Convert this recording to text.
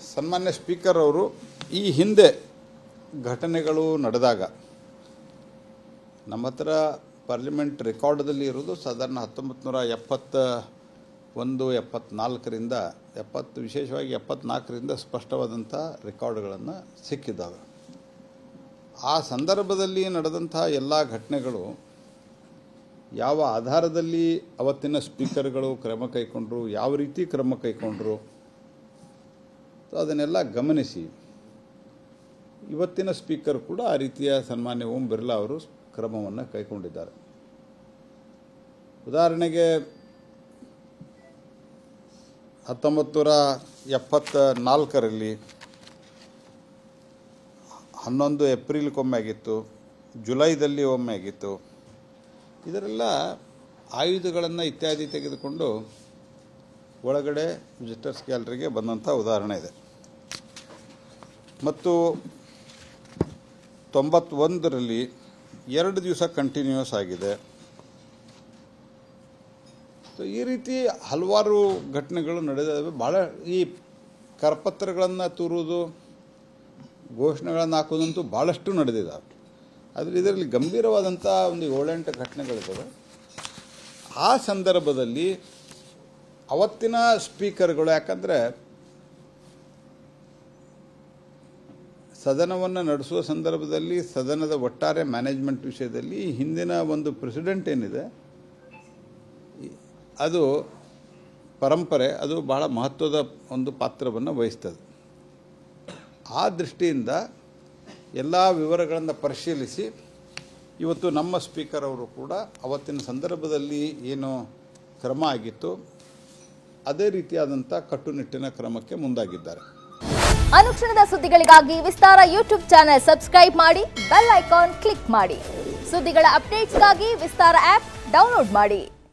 ಸನ್ಮಾನ್ಯ ಸ್ಪೀಕರ್ ಅವರು ಈ ಹಿಂದೆ ಘಟನೆಗಳು ನಡೆದಾಗ ನಮ್ಮ ಹತ್ರ ಪಾರ್ಲಿಮೆಂಟ್ ರೆಕಾರ್ಡ್ದಲ್ಲಿ ಇರೋದು ಸಾಧಾರಣ ಹತ್ತೊಂಬತ್ತು ನೂರ ಎಪ್ಪತ್ತ ಒಂದು ಎಪ್ಪತ್ನಾಲ್ಕರಿಂದ ಎಪ್ಪತ್ತು ವಿಶೇಷವಾಗಿ ಎಪ್ಪತ್ನಾಲ್ಕರಿಂದ ಸ್ಪಷ್ಟವಾದಂಥ ರೆಕಾರ್ಡ್ಗಳನ್ನು ಸಿಕ್ಕಿದ್ದಾವೆ ಆ ಸಂದರ್ಭದಲ್ಲಿ ನಡೆದಂಥ ಎಲ್ಲ ಘಟನೆಗಳು ಯಾವ ಆಧಾರದಲ್ಲಿ ಅವತ್ತಿನ ಸ್ಪೀಕರ್ಗಳು ಕ್ರಮ ಕೈಗೊಂಡ್ರು ಯಾವ ರೀತಿ ಕ್ರಮ ಕೈಗೊಂಡ್ರು ಸೊ ಅದನ್ನೆಲ್ಲ ಗಮನಿಸಿ ಇವತ್ತಿನ ಸ್ಪೀಕರ್ ಕೂಡ ಆ ರೀತಿಯ ಸನ್ಮಾನ್ಯ ಓಂ ಬಿರ್ಲಾ ಅವರು ಕ್ರಮವನ್ನು ಕೈಗೊಂಡಿದ್ದಾರೆ ಉದಾಹರಣೆಗೆ ಹತ್ತೊಂಬತ್ತು ನೂರ ಎಪ್ಪತ್ತ ನಾಲ್ಕರಲ್ಲಿ ಹನ್ನೊಂದು ಏಪ್ರಿಲ್ಗೊಮ್ಮೆ ಆಗಿತ್ತು ಜುಲೈದಲ್ಲಿ ಒಮ್ಮೆ ಆಗಿತ್ತು ಇದರೆಲ್ಲ ಆಯುಧಗಳನ್ನು ಇತ್ಯಾದಿ ತೆಗೆದುಕೊಂಡು ಒಳಗಡೆ ವಿಸಿಟರ್ಸ್ ಗ್ಯಾಲರಿಗೆ ಬಂದಂಥ ಉದಾಹರಣೆ ಇದೆ ಮತ್ತು ತೊಂಬತ್ತೊಂದರಲ್ಲಿ ಎರಡು ದಿವಸ ಕಂಟಿನ್ಯೂಸ್ ಆಗಿದೆ ಸೊ ಈ ರೀತಿ ಹಲವಾರು ಘಟನೆಗಳು ನಡೆದಿವೆ ಭಾಳ ಈ ಕರಪತ್ರಗಳನ್ನು ತೂರುವುದು ಘೋಷಣೆಗಳನ್ನು ಹಾಕೋದಂತೂ ಭಾಳಷ್ಟು ನಡೆದಿದ್ದಾವೆ ಆದರೆ ಇದರಲ್ಲಿ ಗಂಭೀರವಾದಂಥ ಒಂದು ಏಳೆಂಟು ಘಟನೆಗಳಿದ್ದಾವೆ ಆ ಸಂದರ್ಭದಲ್ಲಿ ಅವತ್ತಿನ ಸ್ಪೀಕರ್ಗಳು ಯಾಕಂದರೆ ಸದನವನ್ನು ನಡೆಸುವ ಸಂದರ್ಭದಲ್ಲಿ ಸದನದ ಒಟ್ಟಾರೆ ಮ್ಯಾನೇಜ್ಮೆಂಟ್ ವಿಷಯದಲ್ಲಿ ಹಿಂದಿನ ಒಂದು ಪ್ರೆಸಿಡೆಂಟ್ ಏನಿದೆ ಅದು ಪರಂಪರೆ ಅದು ಬಹಳ ಮಹತ್ವದ ಒಂದು ಪಾತ್ರವನ್ನು ವಹಿಸ್ತದೆ ಆ ದೃಷ್ಟಿಯಿಂದ ಎಲ್ಲ ವಿವರಗಳನ್ನು ಪರಿಶೀಲಿಸಿ ಇವತ್ತು ನಮ್ಮ ಸ್ಪೀಕರ್ ಅವರು ಕೂಡ ಅವತ್ತಿನ ಸಂದರ್ಭದಲ್ಲಿ ಏನು ಕ್ರಮ ಆಗಿತ್ತು ಅದೇ ರೀತಿಯಾದಂಥ ಕಟ್ಟುನಿಟ್ಟಿನ ಕ್ರಮಕ್ಕೆ ಮುಂದಾಗಿದ್ದಾರೆ ಅನುಕ್ಷಣದ ಸುದ್ದಿಗಳಿಗಾಗಿ ವಿಸ್ತಾರ ಯೂಟ್ಯೂಬ್ ಚಾನೆಲ್ ಸಬ್ಸ್ಕ್ರೈಬ್ ಮಾಡಿ ಬೆಲ್ ಐಕಾನ್ ಕ್ಲಿಕ್ ಮಾಡಿ ಸುದ್ದಿಗಳ ಅಪ್ಡೇಟ್ಸ್ಗಾಗಿ ವಿಸ್ತಾರ ಆಪ್ ಡೌನ್ಲೋಡ್ ಮಾಡಿ